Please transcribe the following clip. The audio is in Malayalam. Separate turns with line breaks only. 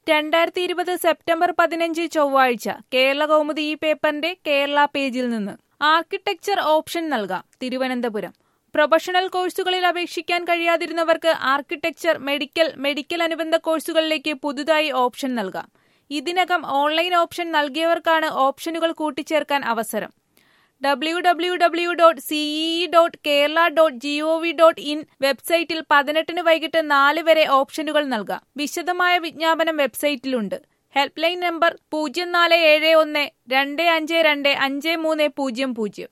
രണ്ടായിരത്തി ഇരുപത് സെപ്റ്റംബർ പതിനഞ്ച് ചൊവ്വാഴ്ച കേരള കൗമുദി ഈ പേപ്പറിന്റെ കേരള പേജിൽ നിന്ന് ആർക്കിടെക്ചർ ഓപ്ഷൻ നൽകാം തിരുവനന്തപുരം പ്രൊഫഷണൽ കോഴ്സുകളിൽ അപേക്ഷിക്കാൻ കഴിയാതിരുന്നവർക്ക് ആർക്കിടെക്ചർ മെഡിക്കൽ മെഡിക്കൽ അനുബന്ധ കോഴ്സുകളിലേക്ക് പുതുതായി ഓപ്ഷൻ നൽകാം ഇതിനകം ഓൺലൈൻ ഓപ്ഷൻ നൽകിയവർക്കാണ് ഓപ്ഷനുകൾ കൂട്ടിച്ചേർക്കാൻ അവസരം W W W dot CEE dot Kerala dot G O V dot in വെബ്സൈറ്റിൽ പതിനെട്ടിന് വൈകിട്ട് നാല് വരെ ഓപ്ഷനുകൾ നൽകാം വിശദമായ വിജ്ഞാപനം വെബ്സൈറ്റിലുണ്ട് ഹെൽപ്പ് ലൈൻ നമ്പർ പൂജ്യം നാല് ഏഴ് ഒന്ന് രണ്ട് അഞ്ച് രണ്ട് അഞ്ച് മൂന്ന് പൂജ്യം പൂജ്യം